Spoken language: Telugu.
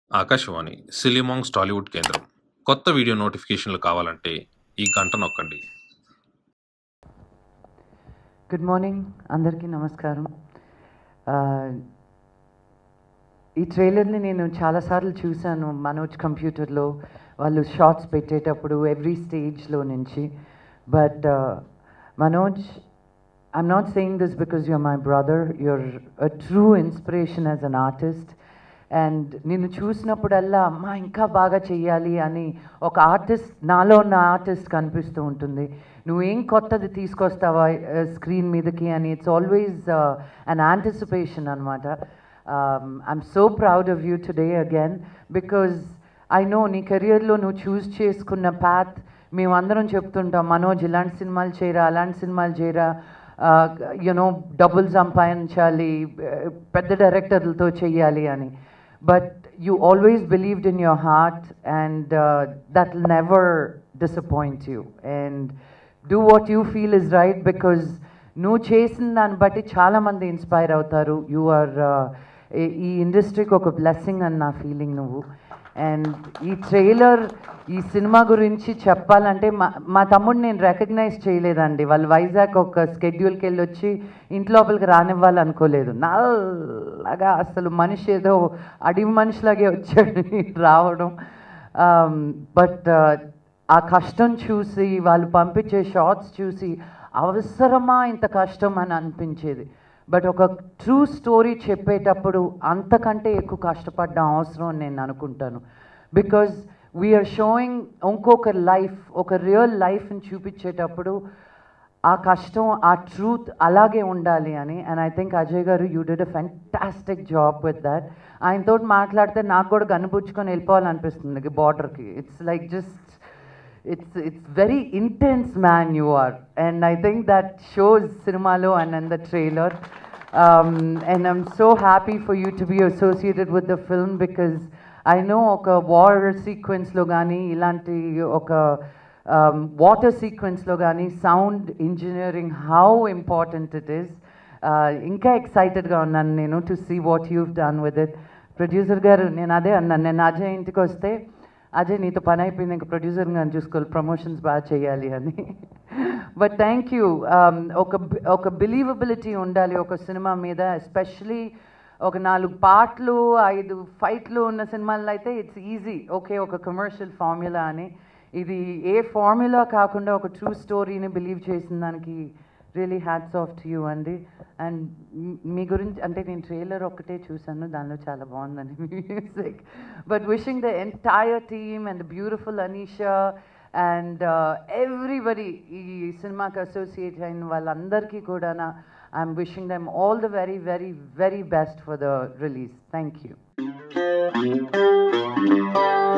ఆకాశవాణి సిలిమాంగ్స్ టాలీవుడ్ కేంద్రం కొత్త వీడియో నోటిఫికేషన్లు కావాలంటే ఈ గంట నొక్కండి గుడ్ మార్నింగ్ అందరికీ నమస్కారం ఆ, ఈ ట్రైలర్ని నేను చాలాసార్లు చూశాను మనోజ్ కంప్యూటర్లో వాళ్ళు షార్ట్స్ పెట్టేటప్పుడు ఎవ్రీ స్టేజ్లో నుంచి but Manoj I'm not saying this because you're my brother you're a true inspiration as an artist and నిన్ను చూసినప్పుడల్లా అమ్మా ఇంకా బాగా చెయ్యాలి అని ఒక ఆర్టిస్ట్ నాలో ఉన్న ఆర్టిస్ట్ కనిపిస్తూ ఉంటుంది నువ్వేం కొత్తది తీసుకొస్తావా స్క్రీన్ మీదకి అని ఇట్స్ ఆల్వేస్ అన్ యాంటిసిపేషన్ అనమాట I'm so proud of you today again because I know నీ కెరియర్లో నువ్వు చూస్ చేసుకున్న పాత్ మేమందరం చెప్తుంటాం మనోజ్ ఇలాంటి సినిమాలు చేయరా అలాంటి సినిమాలు చేయరా యునో డబ్బులు సంపాదించాలి uh, పెద్ద డైరెక్టర్లతో చెయ్యాలి అని but you always believed in your heart and that will never disappoint you and do what you feel is right because నువ్వు చేసిన దాన్ని బట్టి చాలామంది ఇన్స్పైర్ అవుతారు యు ఆర్ ఈ ఇండస్ట్రీకి ఒక బ్లెస్సింగ్ అని నా ఫీలింగ్ నువ్వు అండ్ ఈ ట్రైలర్ ఈ సినిమా గురించి చెప్పాలంటే మా మా తమ్ముడు నేను రికగ్నైజ్ చేయలేదండి వాళ్ళు వైజాగ్ ఒక స్కెడ్యూల్కి వెళ్ళి వచ్చి ఇంటి లోపలికి రానివ్వాలి అనుకోలేదు నల్లగా అసలు మనిషి ఏదో అడవి మనిషిలాగే వచ్చాడు రావడం బట్ ఆ కష్టం చూసి వాళ్ళు పంపించే షార్ట్స్ చూసి అవసరమా ఇంత కష్టం అని అనిపించేది బట్ ఒక ట్రూ స్టోరీ చెప్పేటప్పుడు అంతకంటే ఎక్కువ కష్టపడడం అవసరం అని నేను అనుకుంటాను బికాజ్ వీఆర్ షోయింగ్ ఇంకొక లైఫ్ ఒక రియల్ లైఫ్ని చూపించేటప్పుడు ఆ కష్టం ఆ ట్రూత్ అలాగే ఉండాలి అని and I think Ajay garu you did a fantastic job with that ఆయనతో మాట్లాడితే నాకు కూడా కనుపుచ్చుకొని వెళ్ళిపోవాలనిపిస్తుంది బార్డర్కి it's like just it's it's very intense man you are and i think that shows cinemalo and in the trailer um, and i'm so happy for you to be associated with the film because i know ఒక వార్ సీక్వెన్స్లో కానీ ఇలాంటి ఒక వాటర్ సీక్వెన్స్లో కానీ sound engineering how important it is ఇంకా ఎక్సైటెడ్గా ఉన్నాను నేను to see what you've done with it producer garu నేను అదే అన్నాను నేను అజయ్ ఇంటికి వస్తే అజయ్ నీతో పని అయిపోయింది ఇంకా ప్రొడ్యూసర్ గారిని చూసుకోవాలి ప్రమోషన్స్ బాగా చేయాలి అని బట్ థ్యాంక్ యూ ఒక ఒక బిలీవబిలిటీ ఉండాలి ఒక సినిమా మీద ఎస్పెషలీ ఒక నాలుగు పాటలు ఐదు ఫైట్లు ఉన్న సినిమాల్లో అయితే ఇట్స్ ఈజీ ఓకే ఒక కమర్షియల్ ఫార్ములా అని ఇది ఏ ఫార్ములా కాకుండా ఒక ట్రూ స్టోరీని బిలీవ్ చేసిన దానికి really hats off to you అండి అండ్ మీ గురించి అంటే నేను ట్రైలర్ ఒక్కటే చూసాను దానిలో చాలా బాగుందండి మీ music but wishing the entire team and beautiful Anisha and everybody ఈ సినిమాకి అసోసియేట్ అయిన వాళ్ళందరికీ కూడా I'm wishing them all the very very very best for the release thank you